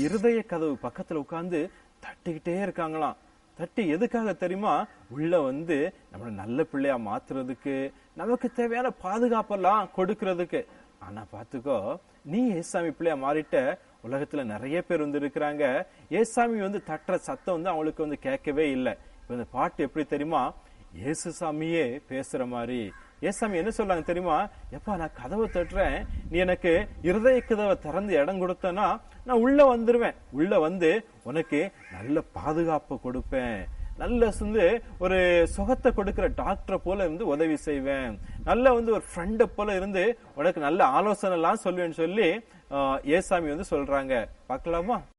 இருதய கதவு பக்கத்துல உட்கார்ந்து தட்டிக்கிட்டே இருக்காங்களாம் தட்டி எதுக்காக தெரியுமா உள்ள வந்து நம்மள நல்ல பிள்ளையா மாத்துறதுக்கு நமக்கு தேவையான பாதுகாப்பெல்லாம் கொடுக்கறதுக்கு ஆனா பாத்துக்கோ நீ ஏசாமி பிள்ளையா மாறிட்ட உலகத்துல நிறைய பேர் வந்து இருக்கிறாங்க ஏசாமி வந்து தட்டுற சத்தம் வந்து அவங்களுக்கு வந்து கேட்கவே இல்லை இப்ப இந்த பாட்டு எப்படி தெரியுமா இயேசு சாமியே பேசுற மாதிரி ஏசாமி என்ன சொல்றாங்க தெரியுமா எப்பா நான் கதவை தட்டுறேன் நீ எனக்கு இருதய கதவை திறந்து இடம் கொடுத்தனா நான் உள்ள வந்துருவேன் உள்ள வந்து உனக்கு நல்ல பாதுகாப்பு கொடுப்பேன் நல்ல வந்து ஒரு சுகத்தை கொடுக்கிற டாக்டரை போல இருந்து உதவி செய்வேன் நல்ல வந்து ஒரு ஃப்ரெண்டை போல இருந்து உனக்கு நல்ல ஆலோசனை எல்லாம் சொல்லுவேன்னு சொல்லி ஆஹ், ஏசாமி வந்து சொல்றாங்க பார்க்கலாமா